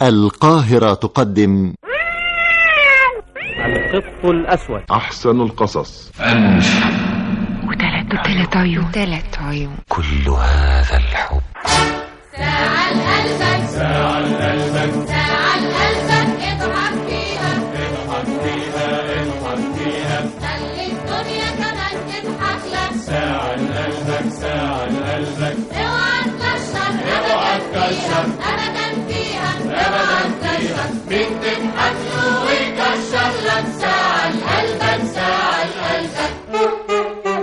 القاهرة تقدم القط الأسود أحسن القصص وثلاث وثلاث عيون وثلاث عيون كل هذا الحب ساعة لقلبك ساعة لقلبك ساعة لقلبك اضحك فيها اضحك فيها اضحك فيها خلي الدنيا كمان تضحك لك ساعة لقلبك ساعة لقلبك اوعى تكشر اوعى تكشر ابدا فيها اوعى تكشر مين تضحك له ويكشر لك ساعة لقلبك ساعة لقلبك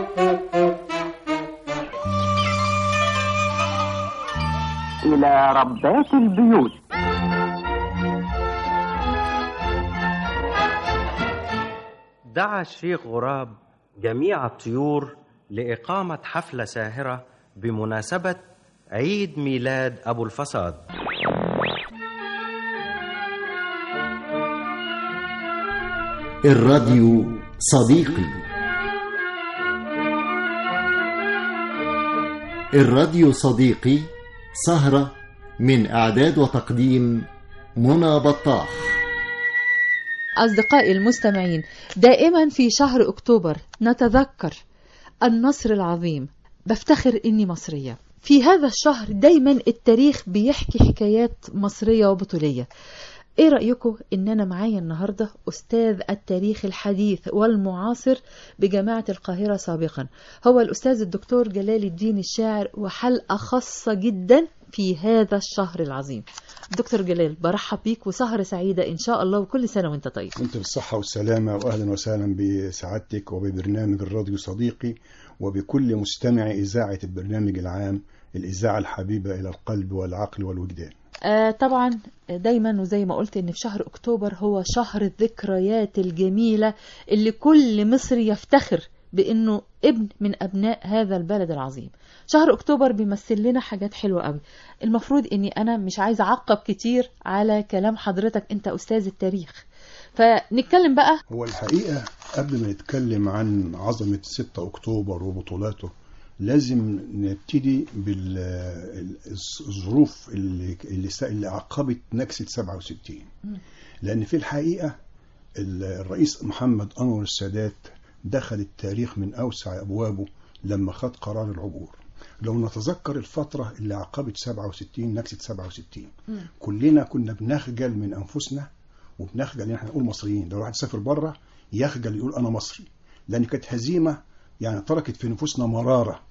إلى ربات البيوت دعا الشيخ غراب جميع الطيور لإقامة حفلة ساهرة بمناسبة عيد ميلاد أبو الفصاد الراديو صديقي الراديو صديقي سهرة من إعداد وتقديم منى بطاح أصدقائي المستمعين دائما في شهر أكتوبر نتذكر النصر العظيم بفتخر إني مصرية في هذا الشهر دايما التاريخ بيحكي حكايات مصرية وبطولية ايه رأيكم ان انا معايا النهاردة استاذ التاريخ الحديث والمعاصر بجامعة القاهرة سابقا هو الاستاذ الدكتور جلال الدين الشاعر وحلقة خاصة جدا في هذا الشهر العظيم دكتور جلال برحب بيك وسهرة سعيدة ان شاء الله وكل سنة وانت طيب كنت بالصحة والسلامة وأهلا وسهلا بسعادتك وببرنامج الراديو صديقي وبكل مستمع إذاعة البرنامج العام الإذاعة الحبيبة إلى القلب والعقل والوجدان آه طبعا دايما وزي ما قلت ان في شهر اكتوبر هو شهر الذكريات الجميلة اللي كل مصري يفتخر بانه ابن من ابناء هذا البلد العظيم شهر اكتوبر بيمثل لنا حاجات حلوة قوي المفروض اني انا مش عايزة اعقب كتير على كلام حضرتك انت استاذ التاريخ فنتكلم بقى هو الحقيقة قبل ما نتكلم عن عظمة 6 أكتوبر وبطولاته لازم نبتدي بالظروف اللي اللي اللي عقبت نكسة 67 لأن في الحقيقة الرئيس محمد أنور السادات دخل التاريخ من أوسع أبوابه لما خد قرار العبور لو نتذكر الفترة اللي عقبت 67 نكسة 67 كلنا كنا بنخجل من أنفسنا وبنخجل ان احنا نقول مصريين لو واحد سافر بره يخجل يقول انا مصري لان كانت هزيمه يعني تركت في نفوسنا مراره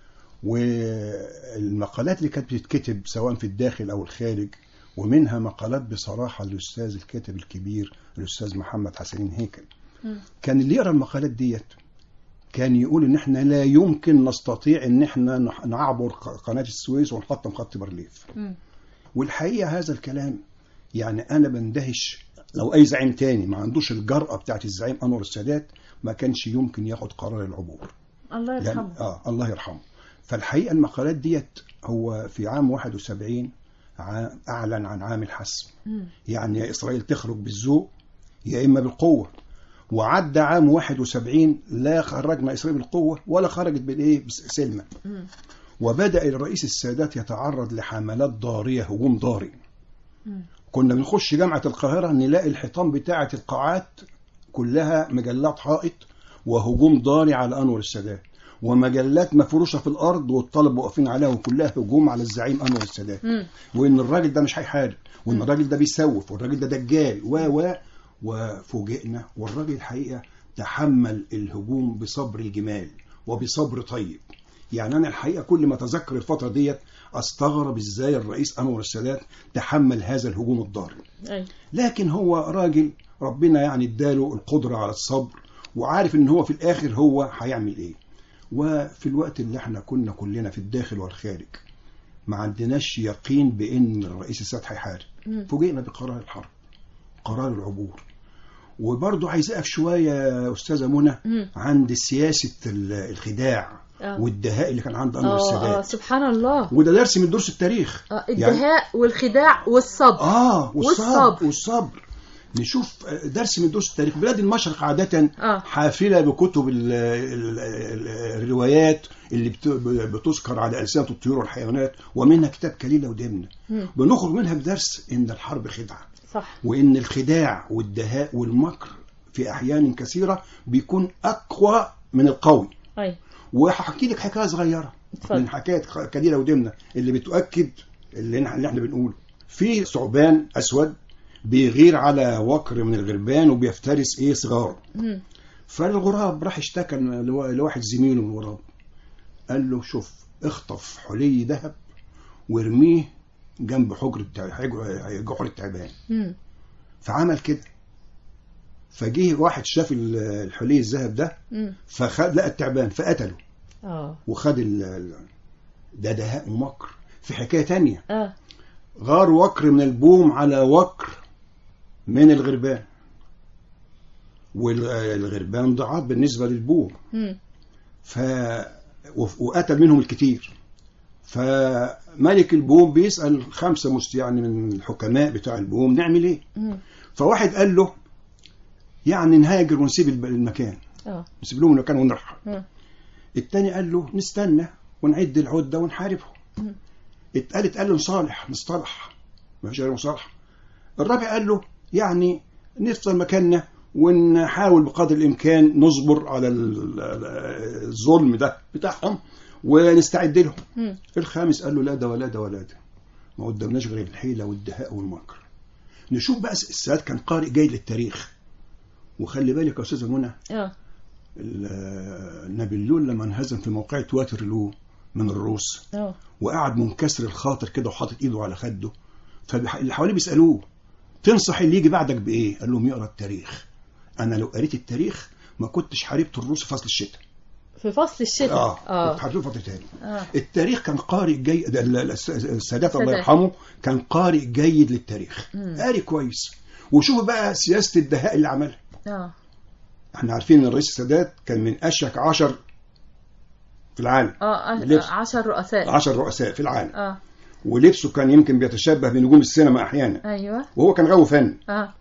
والمقالات اللي كانت بتتكتب سواء في الداخل او الخارج ومنها مقالات بصراحه للاستاذ الكاتب الكبير الاستاذ محمد حسنين هيكل كان اللي يقرا المقالات ديت كان يقول ان احنا لا يمكن نستطيع ان احنا نح- نعبر ق- قناه السويس ونحطم خط بارليف والحقيقه هذا الكلام يعني انا بندهش لو اي زعيم تاني ما عندوش الجرأة بتاعت الزعيم انور السادات ما كانش يمكن ياخد قرار العبور الله يعني يرحمه اه الله يرحمه فالحقيقة المقالات ديت هو في عام 71 ع- اعلن عن عام الحسم مم. يعني يا اسرائيل تخرج بالذوق يا اما بالقوة وعدى عام 71 لا خرجنا اسرائيل بالقوة ولا خرجت بالايه بسلمة مم. وبدأ الرئيس السادات يتعرض لحملات ضارية هجوم ضاري مم. كنا بنخش جامعة القاهرة نلاقي الحيطان بتاعة القاعات كلها مجلات حائط وهجوم ضاري على أنور السادات ومجلات مفروشة في الأرض والطلبة واقفين عليها وكلها هجوم على الزعيم أنور السادات مم. وإن الراجل ده مش هيحارب وإن الراجل ده بيسوف والراجل ده دجال و و وفوجئنا والراجل الحقيقة تحمل الهجوم بصبر الجمال وبصبر طيب يعني أنا الحقيقة كل ما أتذكر الفترة ديت أستغرب إزاي الرئيس أنور السادات تحمل هذا الهجوم الضاري أي. لكن هو راجل ربنا يعني اداله القدرة على الصبر وعارف ان هو في الاخر هو هيعمل ايه وفي الوقت اللي احنا كنا كلنا في الداخل والخارج ما عندناش يقين بان الرئيس السادات هيحارب مم. فوجئنا بقرار الحرب قرار العبور وبرضه عايز اقف شويه يا استاذه منى مم. عند سياسه ال- الخداع آه. والدهاء اللي كان عند انور اه اه السادات سبحان الله وده درس من دروس التاريخ آه الدهاء والخداع والصبر اه والصبر والصبر. والصبر نشوف درس من دروس التاريخ بلاد المشرق عادة آه. حافلة بكتب ال ال ال الروايات اللي بت- بتذكر على ألسنة الطيور والحيوانات ومنها كتاب كليلة ودمنة مم. بنخرج منها بدرس إن الحرب خدعة صح وإن الخداع والدهاء والمكر في أحيان كثيرة بيكون أقوى من القوي أي وهحكي لك حكايه صغيره اتفضل. من حكايه كديره ودمنه اللي بتؤكد اللي إحنا- اللي احنا بنقوله في ثعبان اسود بيغير على وكر من الغربان وبيفترس ايه صغاره مم. فالغراب راح اشتكى لو- لواحد زميله من الغراب قال له شوف اخطف حلي ذهب وارميه جنب حجر التع- حجر- جحر التعبان مم. فعمل كده فجه واحد شاف ال- الحلي الذهب ده مم. فخد لقى التعبان فقتله اه وخد ال ال- ده دهاء ومكر في حكايه تانية اه غار وكر من البوم على وكر من الغربان والغربان ضعاف بالنسبه للبوم مم. ف وف- وقتل منهم الكتير فملك البوم بيسال خمسه مست يعني من الحكماء بتاع البوم نعمل ايه؟ مم. فواحد قال له يعني نهاجر ونسيب الب- المكان اه نسيب لهم المكان ونرحل مم. التاني قال له نستنى ونعد العدة ونحاربهم مم. التالت قال له نصالح نصطلح ما فيش غير مصالحة الرابع قال له يعني نفضل مكاننا ونحاول بقدر الإمكان نصبر على ال- ال- الظلم ده بتاعهم ونستعد لهم مم. الخامس قال له لا ده ولا ده ولا ده ما قدامناش غير الحيلة والدهاء والمكر نشوف بقى السادات كان قارئ جيد للتاريخ وخلي بالك يا استاذه منى اه ال- نابليون لما انهزم في موقعة واترلو من الروس اه وقعد منكسر الخاطر كده وحاطط ايده على خده فاللي حواليه بيسالوه تنصح اللي يجي بعدك بايه؟ قال لهم يقرا التاريخ انا لو قريت التاريخ ما كنتش حاربت الروس في فصل الشتاء في فصل الشتاء اه كنت اه حاربته في فتره تاني اه التاريخ كان قارئ جيد ال- ال- الس- السادات الله سادات. يرحمه كان قارئ جيد للتاريخ مم. قارئ كويس وشوف بقى سياسه الدهاء اللي عملها اه احنا عارفين ان الرئيس السادات كان من اشيك عشر في العالم اه لبس. آه، عشر رؤساء عشر رؤساء في العالم اه ولبسه كان يمكن بيتشبه بنجوم السينما احيانا ايوه وهو كان غاوي فن اه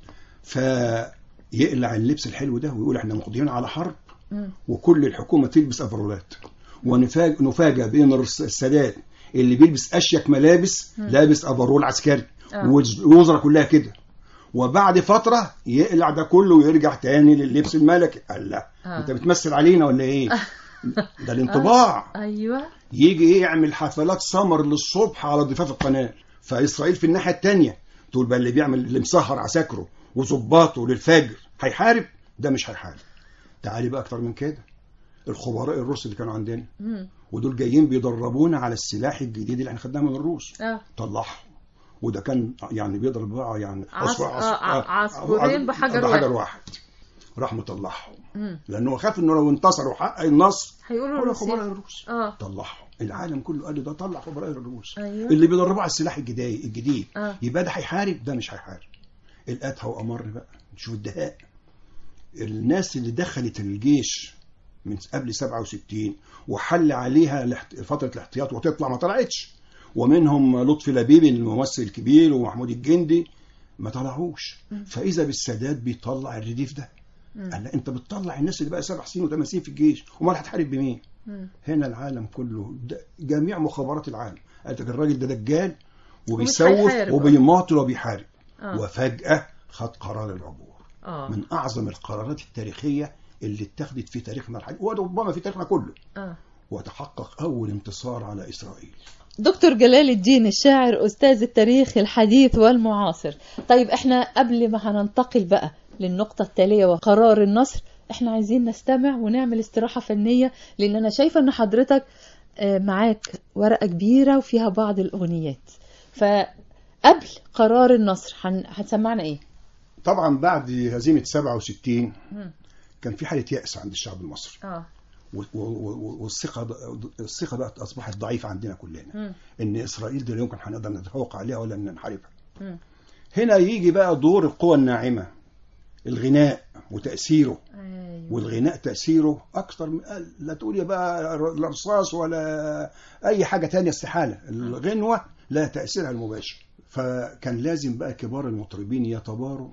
فيقلع اللبس الحلو ده ويقول احنا مقضيين على حرب مم. وكل الحكومه تلبس افرولات ونفاجئ نفاجئ بين الرس- السادات اللي بيلبس اشيك ملابس لابس افرول عسكري آه. والوزراء كلها كده وبعد فتره يقلع ده كله ويرجع تاني لللبس الملكي قال لا آه. انت بتمثل علينا ولا ايه ده الانطباع ايوه يجي ايه يعمل حفلات سمر للصبح على ضفاف القناه فاسرائيل في الناحيه الثانيه تقول بقى اللي بيعمل اللي مسهر عساكره وظباطه للفجر هيحارب ده مش هيحارب تعالي بقى اكتر من كده الخبراء الروس اللي كانوا عندنا مم. ودول جايين بيدربونا على السلاح الجديد اللي احنا خدناه من الروس اه طلعهم وده كان يعني بيضرب بقى يعني عص- عصفور- آه، ع- عصفورين بحجر بحجر واحد. واحد راح مطلعهم مم. لانه خاف انه لو انتصر وحقق النصر هيقولوا هو الروسيين خبراء الروس اه طلعهم العالم كله قال لي ده طلع خبراء الروس أيوة. اللي بيدربوا على السلاح الجديد الجديد آه. يبقى ده هيحارب ده مش هيحارب الاتهى وامر بقى شوف الدهاء الناس اللي دخلت الجيش من قبل 67 وحل عليها الاحت- فتره الاحتياط وتطلع ما طلعتش ومنهم لطفي لبيبي الممثل الكبير ومحمود الجندي ما طلعوش فاذا بالسادات بيطلع الرديف ده قال لا انت بتطلع الناس اللي بقى سبع سنين وثمان سنين في الجيش امال هتحارب بمين؟ مم. هنا العالم كله د- جميع مخابرات العالم قالت لك الراجل ده دجال ومش وبيسوف هيحارب. وبيماطل وبيحارب آه. وفجأة خد قرار العبور اه من أعظم القرارات التاريخية اللي اتخذت في تاريخنا الحديث وربما في تاريخنا كله اه وتحقق أول انتصار على إسرائيل دكتور جلال الدين الشاعر أستاذ التاريخ الحديث والمعاصر طيب احنا قبل ما هننتقل بقى للنقطة التالية وقرار النصر احنا عايزين نستمع ونعمل استراحة فنية لأن أنا شايفة أن حضرتك آه، معاك ورقة كبيرة وفيها بعض الأغنيات فقبل قرار النصر هن- هتسمعنا ايه؟ طبعا بعد هزيمة 67 مم. كان في حالة يأس عند الشعب المصري اه و- و- و- والثقة الثقة بقت أصبحت ضعيفة عندنا كلنا مم. إن إسرائيل دي لا يمكن هنقدر نتفوق عليها ولا إن نحاربها مم. هنا يجي بقى دور القوى الناعمة الغناء وتأثيره ايوه والغناء تأثيره أكثر من لا تقول يا بقى الرصاص ولا أي حاجة تانية استحالة الغنوة لا تأثيرها المباشر فكان لازم بقى كبار المطربين يتباروا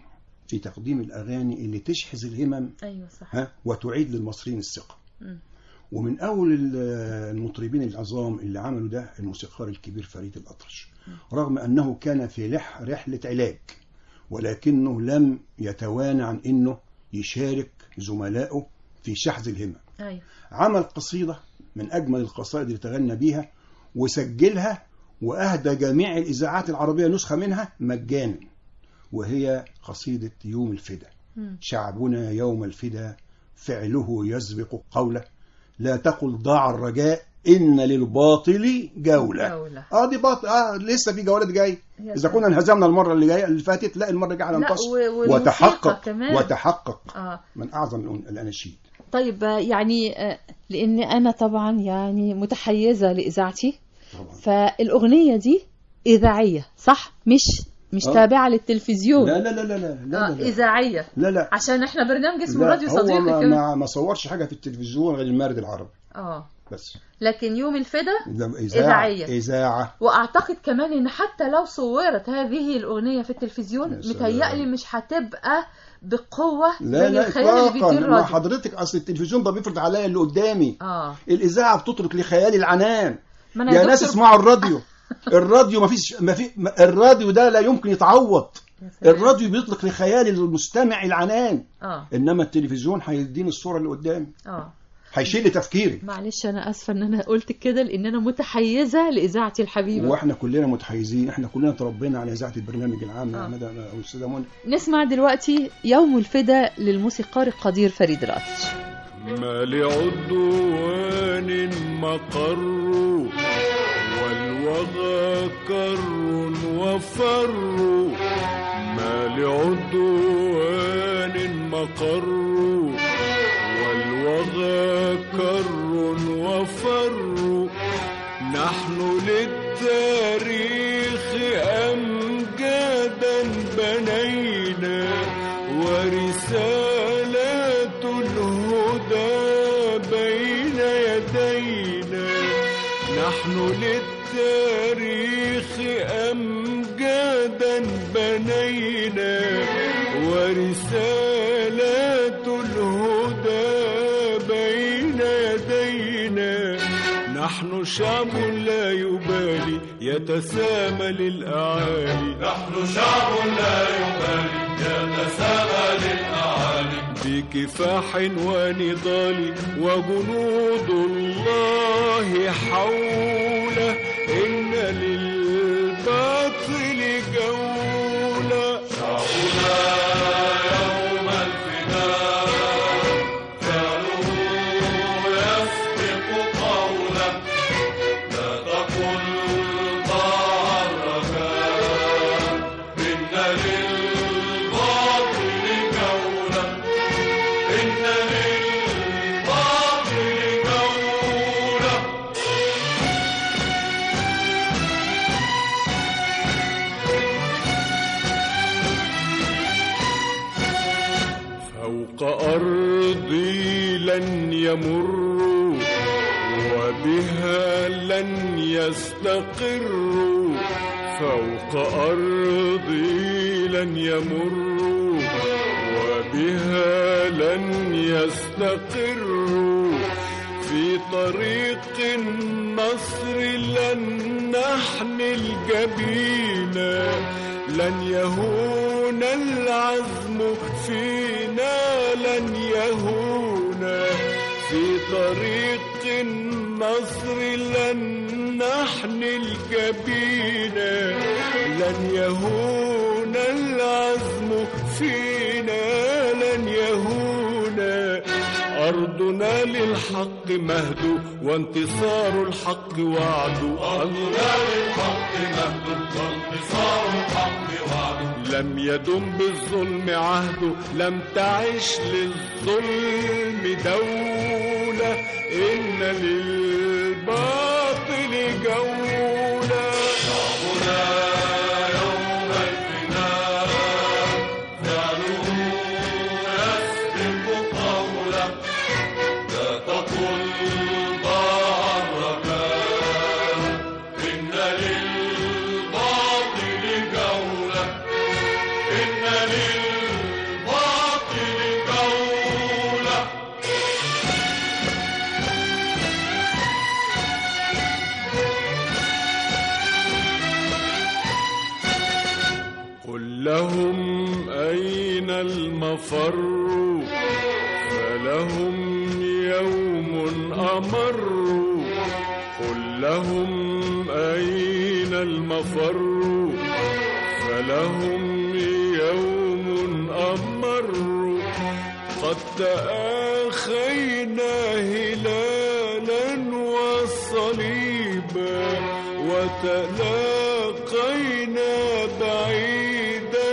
في تقديم الأغاني اللي تشحذ الهمم ايوه صح ها وتعيد للمصريين الثقة مم. ومن أول ال- المطربين العظام اللي عملوا ده الموسيقار الكبير فريد الأطرش رغم أنه كان في لح رحلة علاج ولكنه لم يتوانى عن أنه يشارك زملائه في شحذ الهمم ايوه عمل قصيدة من أجمل القصائد اللي تغنى بيها وسجلها وأهدى جميع الإذاعات العربية نسخة منها مجانا وهي قصيدة يوم الفدا مم. شعبنا يوم الفدا فعله يسبق قوله لا تقل ضاع الرجاء إن للباطل جولة جولة. اه دي باطل اه لسه في جولات جاي يا اذا سلام. كنا انهزمنا المره اللي جايه اللي فاتت لا المره الجايه لا، هننتصر و- والموسيقى وتحقق كمان. وتحقق اه من اعظم الأن- الاناشيد طيب آه، يعني آه، لان انا طبعا يعني متحيزه لاذاعتي طبعا فالاغنيه دي اذاعيه صح مش مش آه. تابعه للتلفزيون لا لا لا لا لا لا, آه لا, لا. اذاعيه لا لا عشان احنا برنامج اسمه لا، راديو هو صديقي ما, كمان ما, ما صورش حاجه في التلفزيون غير المارد العربي اه بس لكن يوم الفدا ده إذاعية. اذاعه واعتقد كمان ان حتى لو صورت هذه الاغنيه في التلفزيون يا سلام. متهيألي مش هتبقى بقوه لا زي لا الخيال اللي اطلاقا بيدير ما الراديو حضرتك اصل التلفزيون ده بيفرض عليا اللي قدامي اه الاذاعه بتترك لخيالي العنان ما أنا يا ناس دكتور- اسمعوا الراديو الراديو ما فيش ما في ما- الراديو ده لا يمكن يتعوض يا سلام. الراديو بيطلق لخيال المستمع العنان اه انما التلفزيون هيديني الصوره اللي قدامي اه هيشيل لي تفكيري معلش انا اسفه ان انا قلت كده لان انا متحيزه لاذاعتي الحبيبه واحنا كلنا متحيزين احنا كلنا تربينا على اذاعه البرنامج العام آه. يا مدى او استاذه منى نسمع دلوقتي يوم الفدا للموسيقار القدير فريد الأطرش ما لعدوان مقر والوغى كر وفر ما لعدوان مقر والوغى كر وفر نحن للتاريخ أمجادا بنينا ورسالات الهدى بين يدينا نحن للتاريخ أمجادا بنينا ورسالات الهدى بين يدينا نحن شعب لا يبالي يتسامى للأعالي نحن شعب لا يبالي يتسامى للأعالي بكفاح ونضال وجنود الله حوله إن للباطل جولة شعبنا يوم الفداء فعله يسبق قوله لا تقل ضاع الرجاء إن للباطل جولة إن للباطل جولة فوق أرضي لن يمروا وبها لن يستقروا فوق أرضي لن يمروا وبها لن يستقروا في طريق النصر لن نحمل جبينا لن يهون العزم فينا لن يهون في طريق النصر لن نحمل جبينا لن يهون العزم فينا لن يهون أرضنا للحق مهد وانتصار الحق وعد أرضنا للحق مهد وانتصار الحق وعد لم يدم بالظلم عهد لم تعش للظلم دولة إن للباطل جولة شعبنا يوم الفناء فعله يسبق قوله لا تقل ضاع الرجاء إن للباطل جولة إن للباطل لهم أين المفر فلهم يوم أمر قل لهم أين المفر فلهم يوم أمر قد تآخينا هلالا وصليبا وتلاقينا بعيدا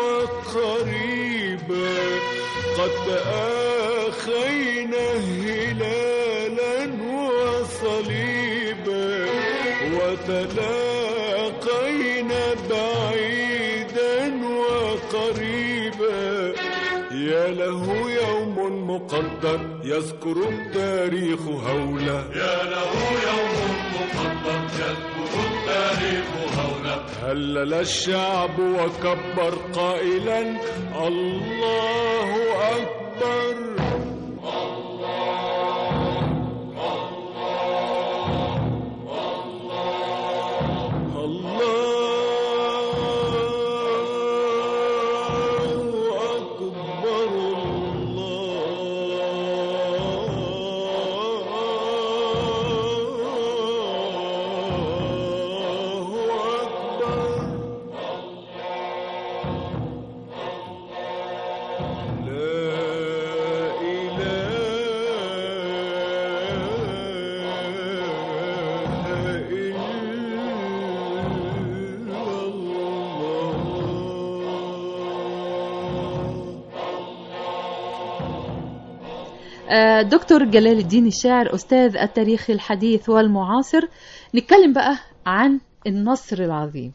وقريبا قد تآخينا هلالا وصليبا وتلاقينا بعيدا وقريبا يا له يوم مقدر يذكر التاريخ هوله يا له يوم مقدر يذكر التاريخ هولا هلل الشعب وكبر قائلا الله أكبر الله أكبر الله أكبر لا إله إلا الله آه، دكتور جلال الدين الشاعر أستاذ التاريخ الحديث والمعاصر نتكلم بقى عن النصر العظيم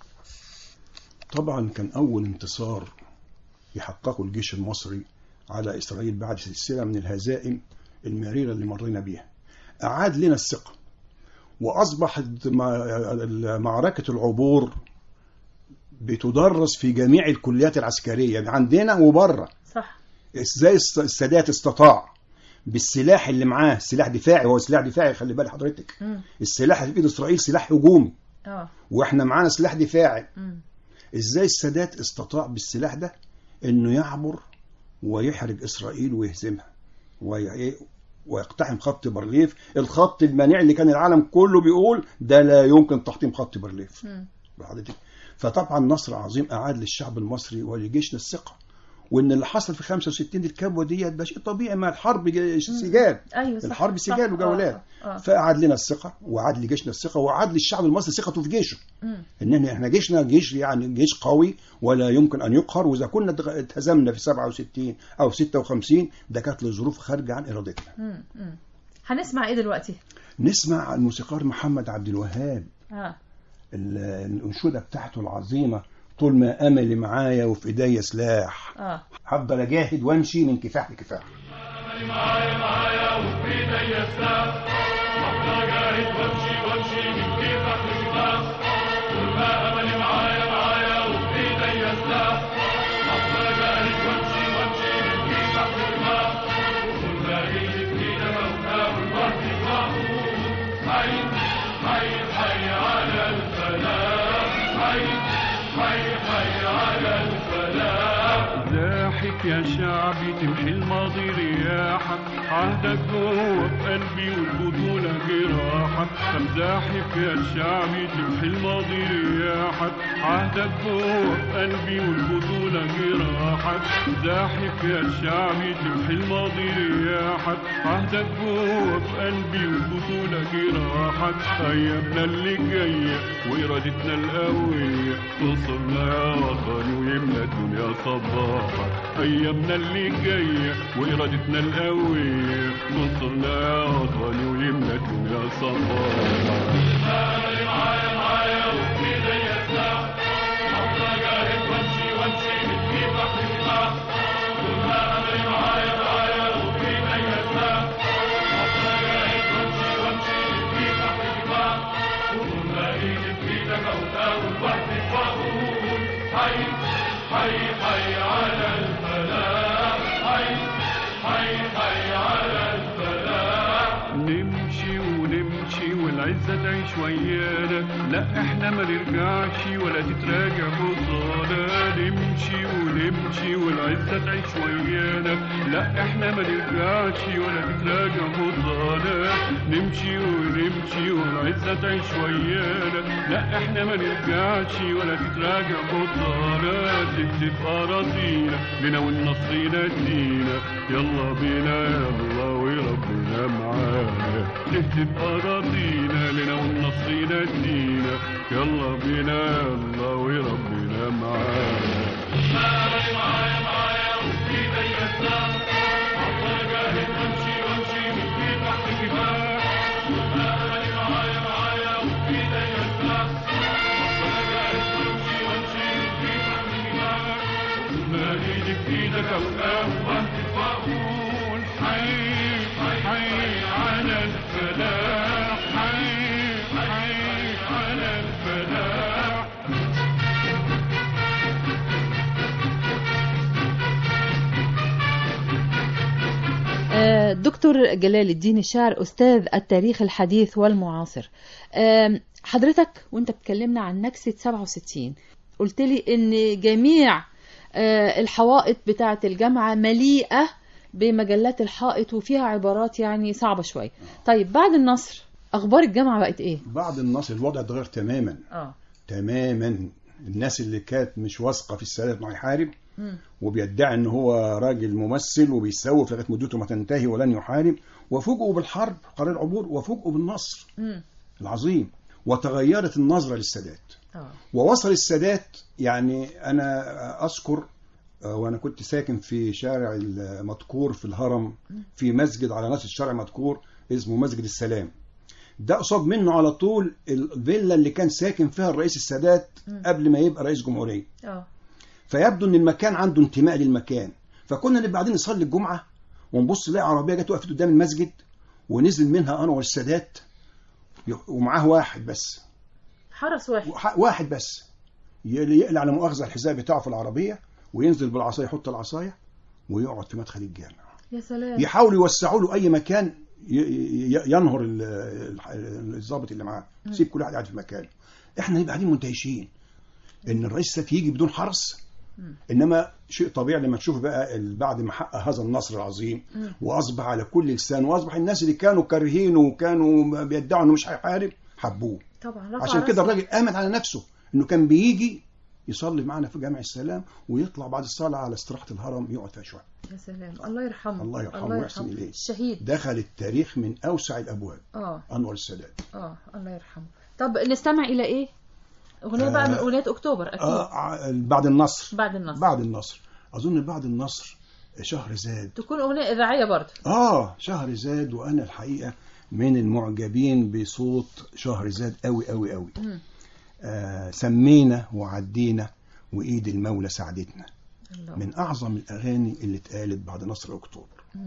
طبعا كان أول انتصار يحققه الجيش المصري على إسرائيل بعد سلسلة من الهزائم المريرة اللي مرينا بيها أعاد لنا الثقة وأصبحت مع- معركة العبور بتدرس في جميع الكليات العسكرية يعني عندنا وبره صح ازاي الس- السادات استطاع بالسلاح اللي معاه سلاح دفاعي هو سلاح دفاعي خلي بال حضرتك السلاح اللي في ايد اسرائيل سلاح هجومي اه واحنا معانا سلاح دفاعي ازاي السادات استطاع بالسلاح ده انه يعبر ويحرج اسرائيل ويهزمها وي... إيه؟ ويقتحم خط بارليف الخط المنيع اللي كان العالم كله بيقول ده لا يمكن تحطيم خط بارليف بحضرتك فطبعا نصر عظيم اعاد للشعب المصري ولجيشنا الثقه وان اللي حصل في 65 الكبوه ديت ده شيء طبيعي ما الحرب ج- سجال ايوه صح الحرب صح. سجال وجولات آه، آه. فأعاد لنا الثقة وأعاد لجيشنا الثقة وأعاد للشعب المصري ثقته في جيشه مم. إن إحنا- إحنا جيشنا جيش يعني جيش قوي ولا يمكن أن يقهر وإذا كنا اتغ- اتهزمنا في 67 أو 56 ده كانت لظروف خارجة عن إرادتنا مم. مم. هنسمع ايه دلوقتي نسمع عن الموسيقار محمد عبد الوهاب اه ال- الأنشودة بتاعته العظيمة طول ما أملي معايا وفي إيديا سلاح اه هفضل أجاهد وأمشي من كفاح لكفاح معايا معايا وفي ايديا سلاح افضل اجاهد وامشي وامشي من كيفك لكفاح طول ما املي معايا معايا وفي ايديا سلاح افضل اجاهد وامشي وامشي من كيفك لكفاح طول ما ايدي في ايدك اوكاب الارض معقول حي حي حي على الفلاح حي حي حي على الفلاح زاحف يا شعبي تمحي الماضي رياحك عهدك جوه في قلبي والبطولة جراحك كم زاحف يا شعبي تمحي الماضي رياحك عهدك جوه في قلبي والبطولة جراحك زاحف يا شعبي تمحي الماضي رياحك عهدك جوه في قلبي والبطولة جراحك أيامنا اللي جاية وإرادتنا القوية توصلنا يا وطني ويملى الدنيا صباحا أيامنا اللي جاية وإرادتنا القوية توصلنا يا وطني ويملى الدنيا صباحا نمشي ونمشي والعز والعزة تعيش ويانا لا احنا ما نرجعش ولا تتراجع خطانا نمشي ونمشي والعزة تعيش ويانا لا احنا ما نرجعش ولا تتراجع خطانا نمشي ونمشي والعزة تعيش ويانا لا احنا ما نرجعش ولا تتراجع خطانا تكتب أراضينا لنا والنصر ينادينا يلا بينا يلا وربنا معانا تكتب أراضينا لنا والنصر ينادينا يلا بينا يلا وربنا معانا معايا معايا معايا وفي ايديا السلاح افضل اجاهد وامشي وامشي من في تحت كفاح املي معايا معايا وفي ايديا السلاح افضل اجاهد وامشي وامشي من في تحت كفاح ما ايدك في ايدك اوقاف واهتف واقول حي حي على الفلاح حي حي على الفلاح آه، دكتور جلال الدين الشاعر أستاذ التاريخ الحديث والمعاصر آم، حضرتك وانت بتكلمنا عن نكسة 67 قلت لي ان جميع آه، الحوائط بتاعة الجامعة مليئة بمجلات الحائط وفيها عبارات يعني صعبة شوية طيب بعد النصر أخبار الجامعة بقت إيه؟ بعد النصر الوضع اتغير تماما اه تماما الناس اللي كانت مش واثقه في السادات انه هيحارب مم. وبيدعي ان هو راجل ممثل وبيسوف لغايه مدته ما تنتهي ولن يحارب وفوجئوا بالحرب قرار العبور وفوجئوا بالنصر مم. العظيم وتغيرت النظره للسادات اه ووصل السادات يعني انا اذكر آه، وانا كنت ساكن في شارع المدكور في الهرم في مسجد على ناصية الشارع مدكور اسمه مسجد السلام ده قصاد منه على طول الفيلا اللي كان ساكن فيها الرئيس السادات قبل ما يبقى رئيس جمهوريه اه فيبدو ان المكان عنده انتماء للمكان فكنا نبقى بعدين نصلي الجمعه ونبص نلاقي عربيه جت وقفت قدام المسجد ونزل منها انور السادات ومعاه واحد بس حرس واحد وح- واحد بس ي- يقلع على مؤاخذه الحذاء بتاعه في العربيه وينزل بالعصايه يحط العصايه ويقعد في مدخل الجامع يا سلام يحاولوا يوسعوا له اي مكان ي- ي- ينهر ال- ال- الضابط اللي معاه سيب كل واحد قاعد في مكانه احنا نبقى قاعدين منتهشين ان الرئيس السادات يجي بدون حرس انما شيء طبيعي لما تشوف بقى ال- بعد ما حقق هذا النصر العظيم واصبح على كل لسان واصبح الناس اللي كانوا كارهينه وكانوا بيدعوا انه مش هيحارب حبوه طبعا رفع عشان كده راسه. الراجل امن على نفسه انه كان بيجي يصلي معنا في جامع السلام ويطلع بعد الصلاه على استراحه الهرم يقعد فيها شويه يا سلام الله يرحمه الله يرحمه ويحسن إليه. الشهيد دخل التاريخ من اوسع الابواب اه انور السادات اه الله يرحمه طب نستمع الى ايه اغنيه بقى من آه. اغنيات اكتوبر اكيد آه ع- بعد النصر بعد النصر بعد النصر اظن بعد النصر شهر زاد تكون اغنيه اذاعيه برضه اه شهر زاد وانا الحقيقه من المعجبين بصوت شهر زاد قوي قوي قوي مم. آه سمينا وعدينا وايد المولى ساعدتنا الله. من اعظم الاغاني اللي اتقالت بعد نصر اكتوبر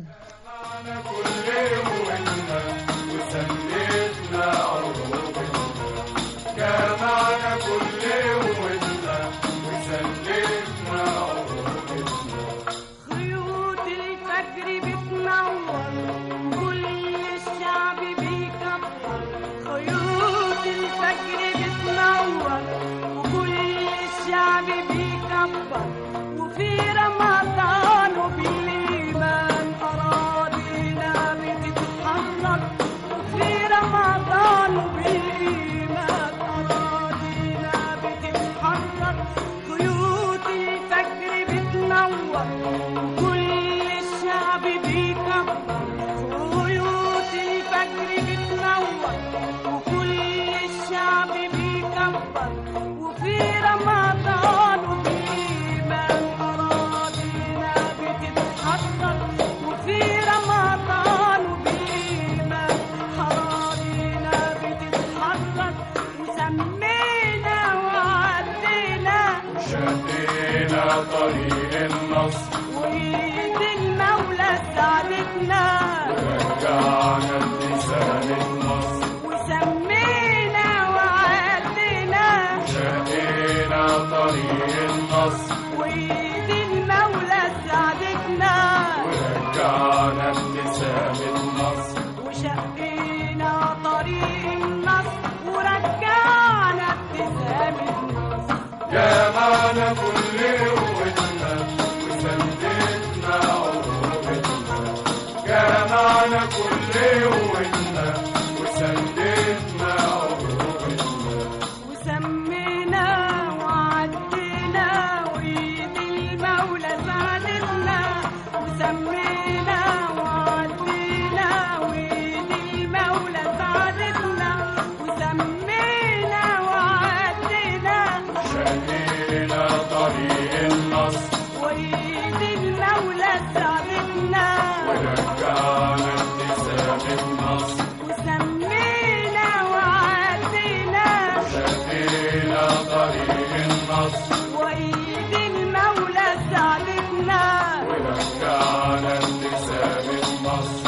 خيوط الفجر بتنور كل الشعب بيكبر خيوط الفجر بتنور وكل الشعب بيكبر وفي رمضان وبالإيمان أراضينا بتتحرك وفي رمضان وبالإيمان أراضينا بتتحرك خيوط الفجر بتنور كل الشعب بيكبر خيوط الفجر بتنور وكل الشعب بيكبر وفي رمضان وبالإيمان أراضينا بتتحرك وفي رمضان وبالإيمان أراضينا بتتحرك وسمينا وعدينا شدينا طريق النصر وإيد المولى ساعدتنا رجعنا لسان مصر وسمينا وعدنا شدينا طريق النصر وإيد المولى ساعدتنا رجعنا ابتسام النصر وشقينا طريق النصر قوتنا وسددنا عروقنا وسمينا وعدينا وإيد المولى ساعدتنا وسمينا وعدينا وإيد المولى ساعدتنا وسمينا وعدينا شقينا طريق النصر وإيد المولى ساعدتنا ورجعنا ابتسام النصر وسمينا وعدينا شقينا طريق النصر وإيد المولى ساعدتنا ورجعنا ابتسام النصر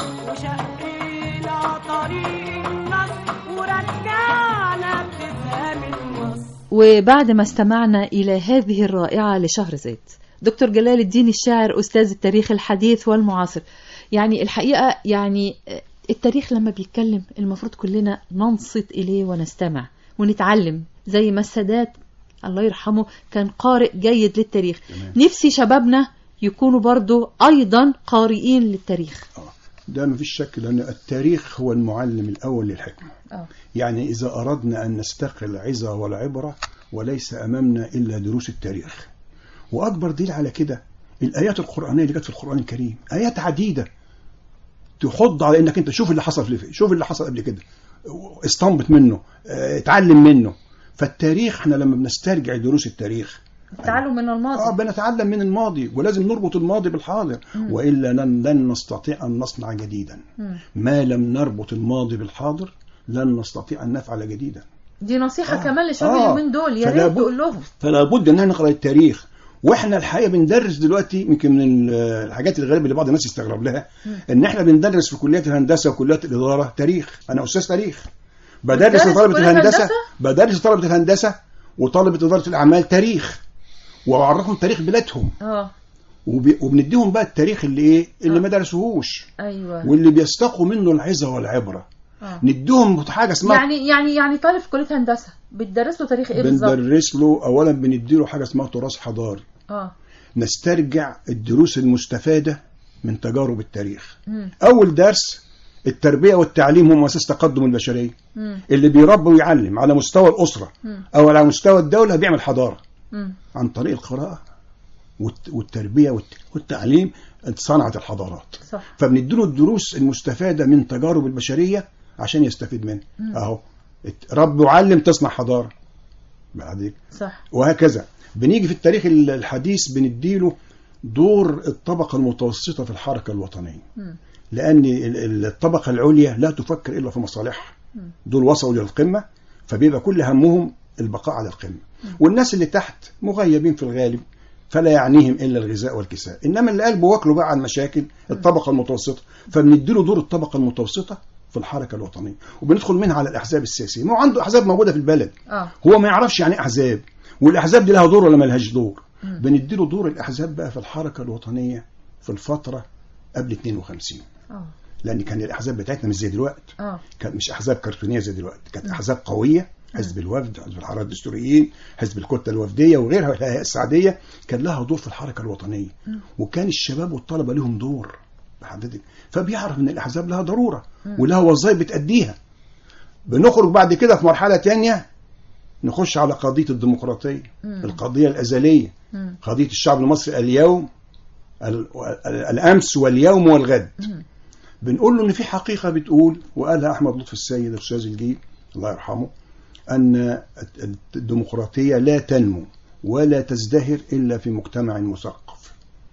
وشقينا طريق النصر ورجعنا ابتسام النصر وبعد ما استمعنا إلى هذه الرائعة لشهر زيت دكتور جلال الدين الشاعر أستاذ التاريخ الحديث والمعاصر يعني الحقيقة يعني التاريخ لما بيتكلم المفروض كلنا ننصت إليه ونستمع ونتعلم زي ما السادات الله يرحمه كان قارئ جيد للتاريخ نفسي شبابنا يكونوا برضو أيضا قارئين للتاريخ ده مفيش شك لأن التاريخ هو المعلم الأول للحكمة آه. يعني إذا أردنا أن نستقل العظة والعبرة وليس أمامنا إلا دروس التاريخ وأكبر دليل على كده الآيات القرآنية اللي جت في القرآن الكريم آيات عديدة تحض على إنك أنت شوف اللي حصل في شوف اللي حصل قبل كده استنبط منه آه، اتعلم منه فالتاريخ احنا لما بنسترجع دروس التاريخ التعلم من الماضي اه بنتعلم من الماضي ولازم نربط الماضي بالحاضر والا لن, لن نستطيع ان نصنع جديدا مم. ما لم نربط الماضي بالحاضر لن نستطيع ان نفعل جديدا دي نصيحة آه. كمان لشباب آه. اليومين دول يا فلا ريت بد- تقول لهم فلا بد ان احنا نقرا التاريخ واحنا الحقيقه بندرس دلوقتي يمكن من ال- الحاجات الغريبه اللي بعض الناس يستغرب لها ان احنا بندرس في كليات الهندسه وكليات الاداره تاريخ انا استاذ تاريخ بدرس بتدرس في لطلبه كلية الهندسه الهندسة؟ بدرس لطلبه الهندسه وطلبه اداره الاعمال تاريخ واعرفهم تاريخ بلادهم اه وب- وبنديهم بقى التاريخ اللي ايه اللي آه. ما درسوهوش ايوه واللي بيستقوا منه العظه والعبره آه. نديهم حاجه اسمها يعني يعني يعني طالب في كلية هندسة بتدرس له تاريخ ايه بالظبط؟ بندرس له اولا بنديله حاجه اسمها تراث حضاري اه نسترجع الدروس المستفاده من تجارب التاريخ مم. اول درس التربيه والتعليم هم اساس تقدم البشريه مم. اللي بيربي ويعلم على مستوى الاسره مم. او على مستوى الدوله بيعمل حضاره مم. عن طريق القراءه والت- والتربيه والت- والتعليم صنعت الحضارات صح فبنديله الدروس المستفاده من تجارب البشريه عشان يستفيد منها اهو ات- رب وعلم تصنع حضاره بعد صح وهكذا بنيجي في التاريخ ال- الحديث بنديله دور الطبقة المتوسطة في الحركة الوطنية مم. لأن ال- ال- الطبقة العليا لا تفكر إلا في مصالحها مم. دول وصلوا للقمة فبيبقى كل همهم البقاء على القمة والناس اللي تحت مغيبين في الغالب فلا يعنيهم إلا الغذاء والكساء إنما اللي قلبه واكله بقى عن مشاكل الطبقة المتوسطة فبنديله دور الطبقة المتوسطة في الحركة الوطنية وبندخل منها على الأحزاب السياسية ما هو عنده أحزاب موجودة في البلد اه هو ما يعرفش يعني ايه احزاب والاحزاب دي لها دور ولا ما لهاش دور بنديله دور الاحزاب بقى في الحركه الوطنيه في الفتره قبل 52 اه لان كان الاحزاب بتاعتنا مش زي دلوقتي اه كانت مش احزاب كرتونيه زي دلوقتي كانت احزاب قويه حزب الوفد حزب الحراره الدستوريين حزب الكتله الوفديه وغيرها والهيئه السعديه كان لها دور في الحركه الوطنيه وكان الشباب والطلبه لهم دور بحدد فبيعرف ان الاحزاب لها ضروره ولها وظائف بتاديها بنخرج بعد كده في مرحله تانية نخش على قضيه الديمقراطيه القضيه الازليه مم. قضيه الشعب المصري اليوم ال- ال- الامس واليوم والغد بنقول له ان في حقيقه بتقول وقالها احمد لطفي السيد استاذ الجيل الله يرحمه ان الديمقراطيه لا تنمو ولا تزدهر الا في مجتمع مثقف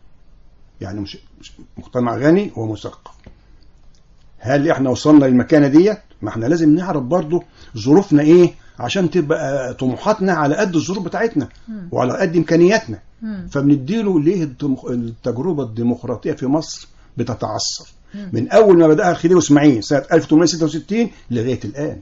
يعني مش مش مجتمع غني ومثقف هل احنا وصلنا للمكانه ديت ما احنا لازم نعرف برضو ظروفنا ايه عشان تبقى طموحاتنا على قد الظروف بتاعتنا وعلى قد امكانياتنا مم. فبنديله ليه الديمق- التجربه الديمقراطيه في مصر بتتعثر من اول ما بداها الخديوي اسماعيل سنه 1866 لغايه الان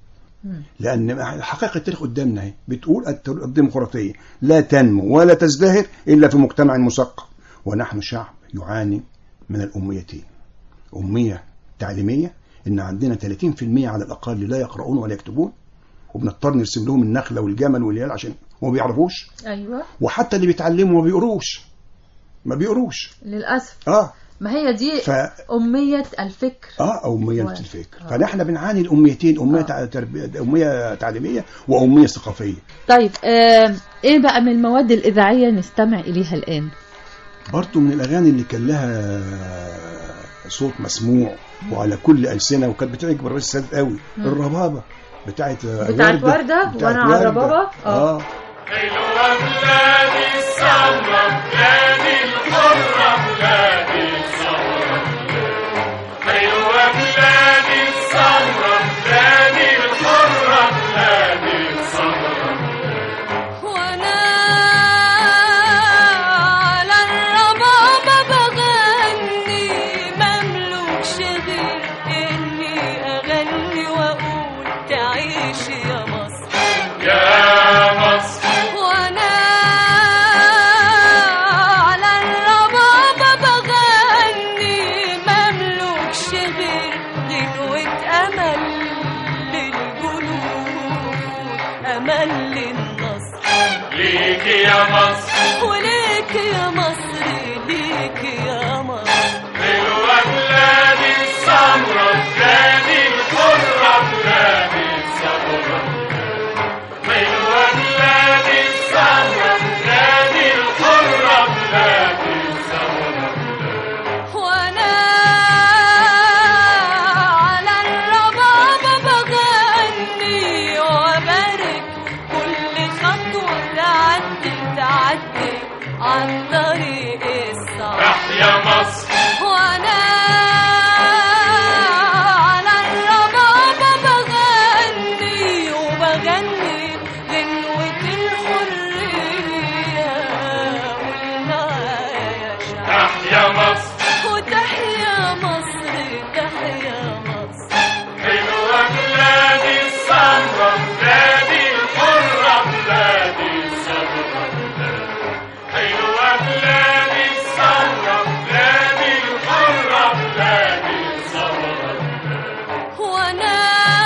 لان حقيقه التاريخ قدامنا اهي بتقول الت- الديمقراطيه لا تنمو ولا تزدهر الا في مجتمع مثقف ونحن شعب يعاني من الاميتين اميه تعليميه ان عندنا 30% على الاقل لا يقرؤون ولا يكتبون وبنضطر نرسم لهم النخله والجمل والهلال عشان ما بيعرفوش ايوه وحتى اللي بيتعلموا ما بيقروش ما بيقروش للاسف اه ما هي دي ف أمية الفكر اه اميه و- الفكر آه. فنحن بنعاني الاميتين اميه تع- تربيه اميه تعليميه واميه ثقافيه طيب آه إيه بقى من المواد الإذاعية نستمع إليها الآن برضو من الاغاني اللي كان لها صوت مسموع وعلى كل السنه وكانت بتعجب الرئيس السادات قوي مم. الربابه بتاعت بتاعت وردة وأنا على الربابة؟ آه. اه حلوة بلادي السمرة بلادي الحرة بلادي السمرة حلوة بلادي السمرة بلادي الحرة بلادي السمرة وانا على الربابة بغني مملوكش غير اني اغني واقول تعيش يا مصر يا مصر وانا على الربابة بغني مملوكش غير غنوة امل للجنود امل للنصر ليك يا مصر وليك يا مصر ليك يا مصر حلوة بلادي السمرة بلادي الحرة بلادي السمرة حلوة بلادي السمرة بلادي الحرة بلادي السمرة وانا على الربابة بغني وبارك كل خطوة تعدي تعدي عن طريق الصعب تحيا مصر وانا على الربابة بغني وبغني غنوة الحرية والمعايا شعب تحيا مصر وتحيا مصر تحيا مصر حلوة بلادي السمرة بلادي الحرة بلادي السمرة حلوة بلادي السمرة بلادي الحرة بلادي السمرة وانا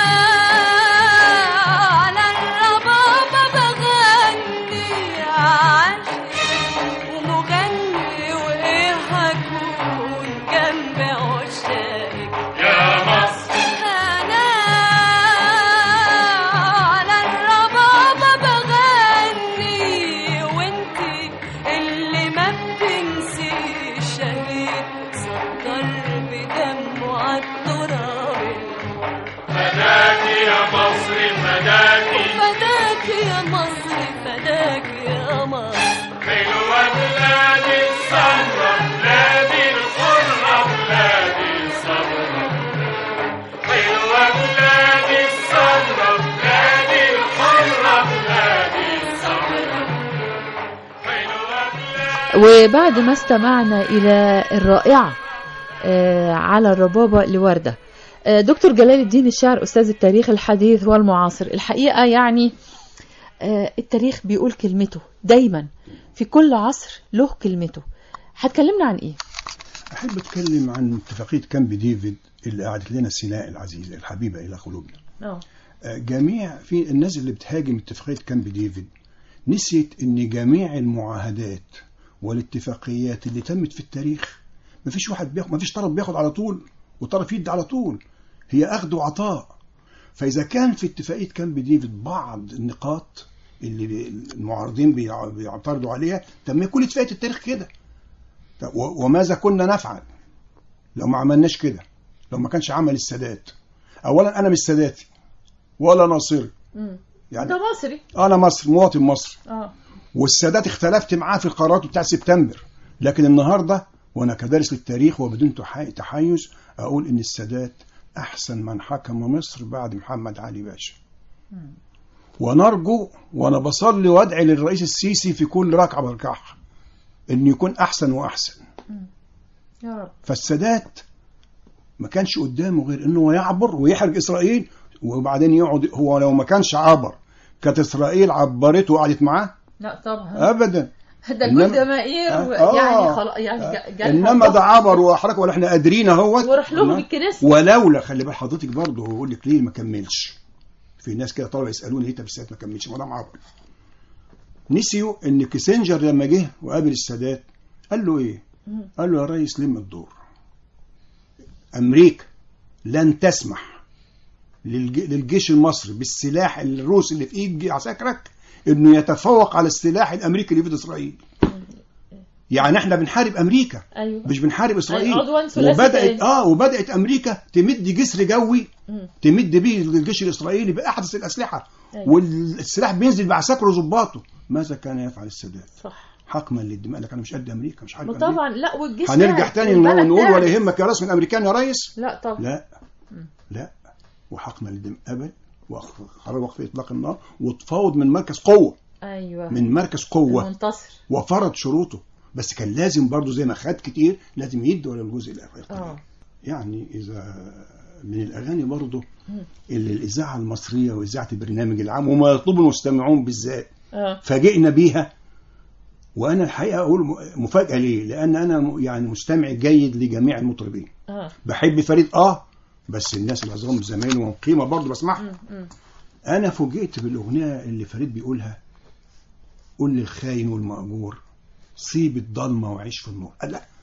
على الربابة بغني عاشق ومغني وايه هكون جنب عشاقك يا مصر انا على الربابة بغني وانتي اللي ما بتنسيش شهيد سكر بدمه عالتراب فداك يا مصر فداك فداك يا مصر فداك يا مصر حلوة بلادي السمرة بلادي الحرة بلادي السمرة حلوة بلادي السمرة بلادي الحرة بلادي السمرة حلوة بلادي وبعد ما استمعنا إلى الرائعة آه، على الربابة لوردة آه، دكتور جلال الدين الشاعر أستاذ التاريخ الحديث والمعاصر الحقيقة يعني آه، التاريخ بيقول كلمته دايما في كل عصر له كلمته هتكلمنا عن ايه احب اتكلم عن اتفاقيه كامب ديفيد اللي قعدت لنا سيناء العزيزه الحبيبه الى قلوبنا اه آه، جميع في الناس اللي بتهاجم اتفاقيه كامب ديفيد نسيت ان جميع المعاهدات والاتفاقيات اللي تمت في التاريخ مفيش واحد بياخد مفيش طرف بياخد على طول وطرف يدي على طول هي اخذ وعطاء فاذا كان في اتفاقيه كامب ديفيد بعض النقاط اللي المعارضين بيع- بيعترضوا عليها طب ما كل اتفاقيه التاريخ كده طب و- وماذا كنا نفعل لو ما عملناش كده لو ما كانش عمل السادات اولا انا مش ساداتي ولا ناصري يعني ده مصري انا مصر مواطن مصري اه والسادات اختلفت معاه في القرارات بتاع سبتمبر لكن النهارده وانا كدارس للتاريخ وبدون تحي- تحيز اقول ان السادات احسن من حكم مصر بعد محمد علي باشا ونرجو وانا بصلي وادعي للرئيس السيسي في كل ركعه بركعها انه يكون احسن واحسن يا رب فالسادات ما كانش قدامه غير انه يعبر ويحرج اسرائيل وبعدين يقعد هو لو ما كانش عبر كانت اسرائيل عبرته وقعدت معاه لا طبعا ابدا ده إنما- كل جماهير آه، و- آه. يعني خلاص يعني جا- جالها انما ضغط. ده عبر واحرج ولا احنا قادرين اهوت وراح لهم نعم. الكنيسة. ولولا خلي بال حضرتك برضه هو يقول لك ليه ما كملش في ناس كده طلبه يسالوني ليه طب السادات ما كملش ما دام عبر نسيوا ان كيسنجر لما جه وقابل السادات قال له ايه؟ قال له يا ريس لم الدور امريكا لن تسمح للج- للجيش المصري بالسلاح الروسي اللي في ايد عساكرك انه يتفوق على السلاح الامريكي اللي في ايد اسرائيل يعني احنا بنحارب امريكا ايوه مش بنحارب اسرائيل عدوان ثلاثي وبدات تاني. اه وبدات امريكا تمد جسر جوي مم. تمد بيه الجيش الاسرائيلي باحدث الاسلحه أيوة. والسلاح بينزل بعساكر وظباطه ماذا كان يفعل السادات صح حقما للدماء لك انا مش قد امريكا مش حارب أمريكا. وطبعا لا والجيش هنرجع قاعد تاني والبلد نقول قاعد. ولا يهمك يا راس من الامريكان يا ريس لا طبعا لا لا وحقنا للدم قبل وقرر وقف اطلاق النار وتفاوض من مركز قوه ايوه من مركز قوه المنتصر وفرض شروطه بس كان لازم برضه زي ما خد كتير لازم يدي ولا الجزء الافريقي اه يعني اذا من الاغاني برضه اللي الاذاعه المصريه واذاعه البرنامج العام وما يطلب المستمعون بالذات اه فاجئنا بيها وانا الحقيقه اقول م- مفاجاه ليه؟ لان انا م- يعني مستمع جيد لجميع المطربين اه بحب فريد اه بس الناس العظام زمان وهم قيمه برضه بسمعها مم، مم. انا فوجئت بالاغنيه اللي فريد بيقولها قول للخاين والمأجور سيب الضلمه وعيش في النور قال لا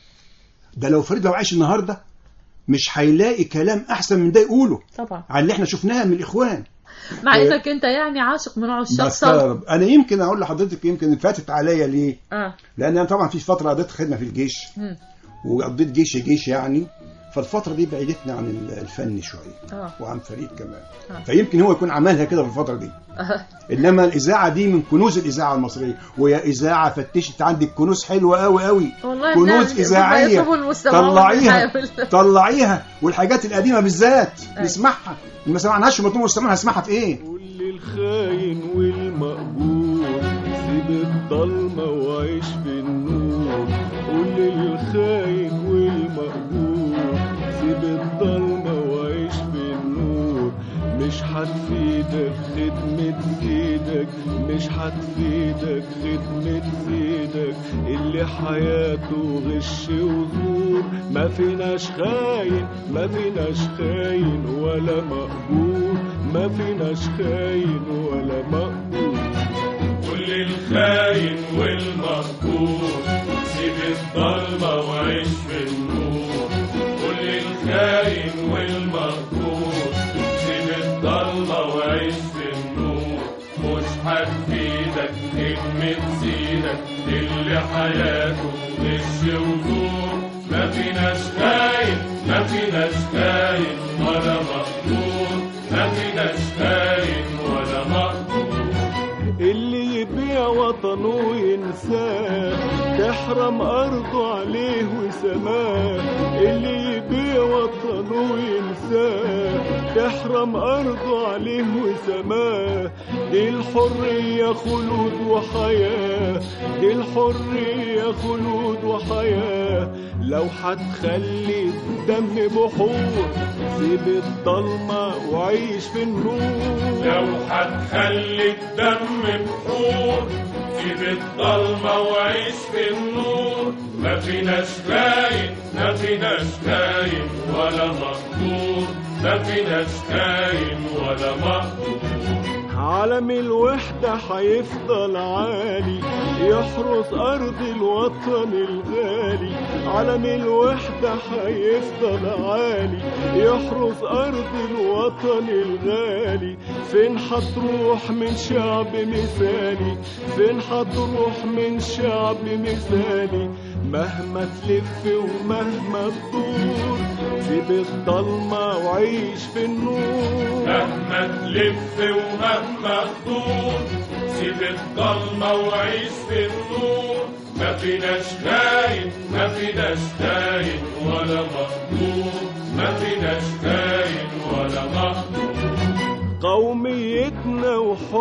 ده لو فريد لو عايش النهارده مش هيلاقي كلام احسن من ده يقوله طبعا على اللي احنا شفناها من الاخوان مع انك انت يعني عاشق من عشاق صوت بستغرب انا يمكن اقول لحضرتك يمكن فاتت عليا ليه اه لان انا طبعا في فتره قضيت خدمه في الجيش مم. وقضيت جيش جيش يعني فالفتره دي بعدتني عن الفن شويه اه وعن فريد كمان آه. فيمكن هو يكون عملها كده في الفتره دي آه. انما الاذاعه دي من كنوز الاذاعه المصريه ويا اذاعه فتشت عندك كنوز حلوه قوي قوي والله كنوز الناس بما اذاعيه يطلبوا المستمعون طلعيها بنحاول. طلعيها والحاجات القديمه بالذات أي. نسمعها ما سمعناش في مطلوب المستمع هسمعها في ايه قول للخاين والمأجور سيب الضلمة وعيش في النور قول للخاين والمأجور سيب الضلمة وعيش في النور مش هتفيدك خدمة سيدك مش هتفيدك خدمة سيدك اللي حياته غش وزور ما فيناش خاين ما فيناش خاين ولا مقبول ما فيناش خاين ولا مقبول كل الخاين والمقبول سيب الضلمة وعيش في النور كل الخاين والمقبول سيب الضلمة وعيش في النور مش هتفيدك خدمة سيدك اللي حياته غش وزور ما فيناش خاين ما فيناش خاين ولا مقبول ما فيناش خاين ولا مقبول اللي يبيع وطنه وينساه تحرم أرضه عليه وسماه اللي يبيع وطنه وينساه تحرم أرضه عليه وسماه دي الحرية خلود وحياة دي الحرية خلود وحياة لو هتخلي الدم بحور سيب الضلمة وعيش في النور لو هتخلي الدم بحور سيب الضلمة وعيش في النور ما فيناش خاين ما فيناش خاين ولا مقدور ما فيناش خاين ولا مقدور علم الوحدة هيفضل عالي يحرس أرض الوطن الغالي علم الوحدة هيفضل عالي يحرس أرض الوطن الغالي فين هتروح من شعب مثالي فين هتروح من شعب مثالي مهما تلف ومهما تدور سيب الضلمة وعيش في النور مهما تلف ومهما تدور سيب الضلمة وعيش في النور ما فيناش خاين ما فيناش خاين ولا مقدور ما فيناش خاين ولا مقدور قوميتنا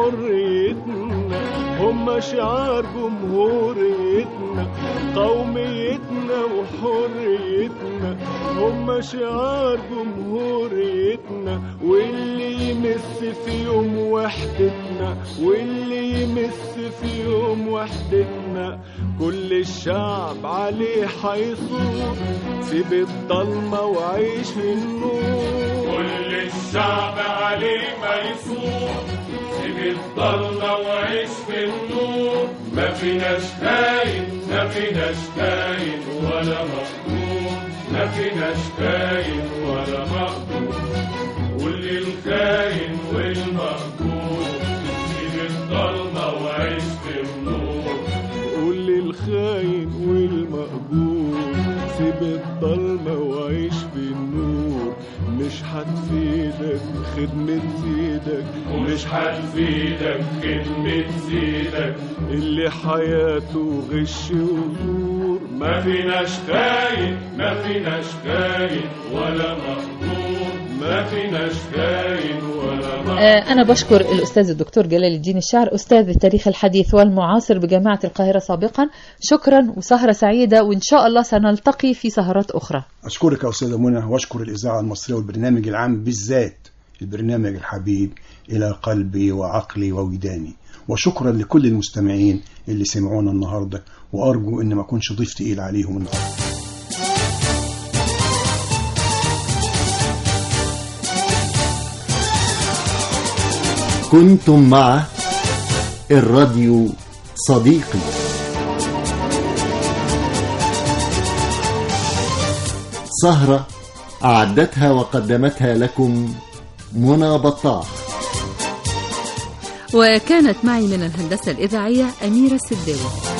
وحريتنا هم شعار جمهوريتنا قوميتنا وحريتنا هم شعار جمهوريتنا واللي يمس في يوم وحدتنا واللي يمس في يوم وحدتنا كل الشعب عليه حيصور سيب الضلمة وعيش في النور كل الشعب عليه ميسور سيب سيب الضلمة وعيش في النور ما فيناش خاين ما فيناش خاين ولا مقدور ما فيناش خاين ولا مقدور واللي الخاين والمقدور سيب الضلمة وعيش في النور قول للخاين والمقبول سيب الضلمة وعيش في النور مش هتفيدك خدمة سيدك ومش هتفيدك خدمة سيدك اللي حياته غش وزور ما فيناش خاين ما فيناش خاين ولا مقدور ما فيناش خاين ولا مقدور آه، أنا بشكر الأستاذ الدكتور جلال الدين الشاعر أستاذ التاريخ الحديث والمعاصر بجامعة القاهرة سابقا شكرا وسهرة سعيدة وإن شاء الله سنلتقي في سهرات أخرى أشكرك يا أستاذة منى وأشكر الإذاعة المصرية والبرنامج العام بالذات البرنامج الحبيب إلى قلبي وعقلي ووجداني وشكرا لكل المستمعين اللي سمعونا النهاردة وأرجو إن ما أكونش ضيف تقيل عليهم النهاردة كنتم مع الراديو صديقي سهرة أعدتها وقدمتها لكم منى بطاح وكانت معي من الهندسة الإذاعية أميرة السداوي